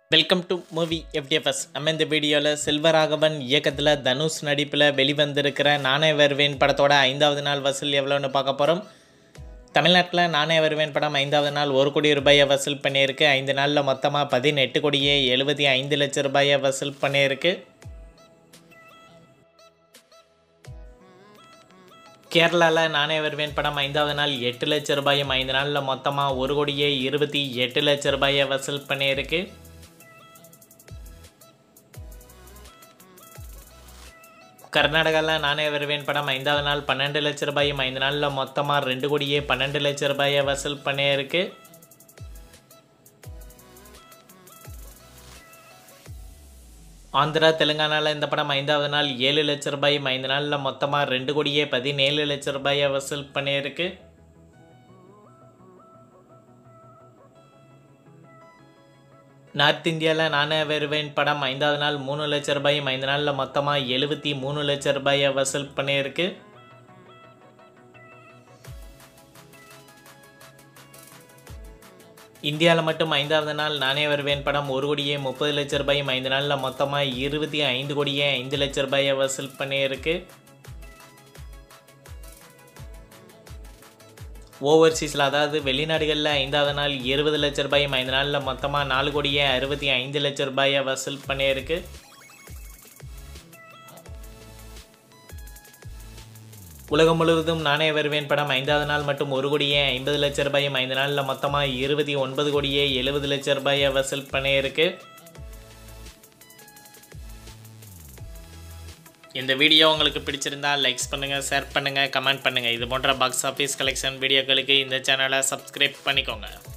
welcome to movie FDFS நம்ம இந்த வீடியோவில் செல்வராகவன் இயக்கத்தில் தனுஷ் நடிப்பில் வெளிவந்திருக்கிற நானே வருவேன் படத்தோட ஐந்தாவது நாள் வசூல் எவ்வளோன்னு பார்க்க போகிறோம் தமிழ்நாட்டில் நானே வருவேன் படம் ஐந்தாவது நாள் ஒரு கோடி ரூபாயை வசூல் பண்ணியிருக்கு ஐந்து நாளில் மொத்தமாக பதினெட்டு கோடியே எழுபத்தி ஐந்து லட்சம் ரூபாயை வசூல் பண்ணியிருக்கு கேரளாவில் நானே வருவேன் படம் ஐந்தாவது நாள் எட்டு லட்ச ரூபாயும் ஐந்து நாளில் மொத்தமாக ஒரு கோடியே இருபத்தி எட்டு லட்ச ரூபாயை வசூல் பண்ணியிருக்கு கர்நாடகாவில் நானே வருவேன் படம் ஐந்தாவது நாள் பன்னெண்டு லட்ச ரூபாயும் ஐந்து நாளில் மொத்தமாக ரெண்டு கோடியே பன்னெண்டு லட்ச ரூபாயை வசூல் பண்ணியிருக்கு ஆந்திரா தெலுங்கானாவில் இந்த படம் ஐந்தாவது நாள் ஏழு லட்ச ரூபாயும் ஐந்து நாளில் மொத்தமாக ரெண்டு கோடியே பதினேழு லட்ச ரூபாயை வசூல் பண்ணியிருக்கு நார்த் இந்தியாவில் நானே வருவேன் படம் ஐந்தாவது நாள் மூணு லட்ச ரூபாயும் ஐந்து நாளில் மொத்தமாக எழுபத்தி மூணு லட்ச ரூபாயை வசூல் பண்ணியிருக்கு இந்தியாவில் மட்டும் ஐந்தாவது நாள் நானே வருவேன் படம் ஒரு கோடியே முப்பது லட்ச ரூபாயும் ஐந்து நாளில் மொத்தமாக இருபத்தி ஐந்து கோடியே ஐந்து லட்ச ரூபாயை வசூல் பண்ணியிருக்கு ஓவர்சீஸில் அதாவது வெளிநாடுகளில் ஐந்தாவது நாள் இருபது லட்ச ரூபாயும் ஐந்து நாளில் மொத்தமாக நாலு கோடியே அறுபத்தி ஐந்து லட்ச ரூபாயை வசூல் பண்ணியிருக்கு உலகம் முழுவதும் நானே வருவேன் படம் ஐந்தாவது நாள் மட்டும் ஒரு கோடியே ஐம்பது லட்ச ரூபாயும் ஐந்து நாளில் மொத்தமாக இருபத்தி ஒன்பது கோடியே எழுபது லட்ச ரூபாயை வசூல் பண்ணியிருக்கு இந்த வீடியோ உங்களுக்கு பிடிச்சிருந்தா லைக்ஸ் பண்ணுங்கள் ஷேர் பண்ணுங்கள் கமெண்ட் பண்ணுங்கள் இது போன்ற பாக்ஸ் ஆஃபீஸ் கலெக்ஷன் வீடியோக்களுக்கு இந்த சேனலை சப்ஸ்கிரைப் பண்ணிக்கோங்க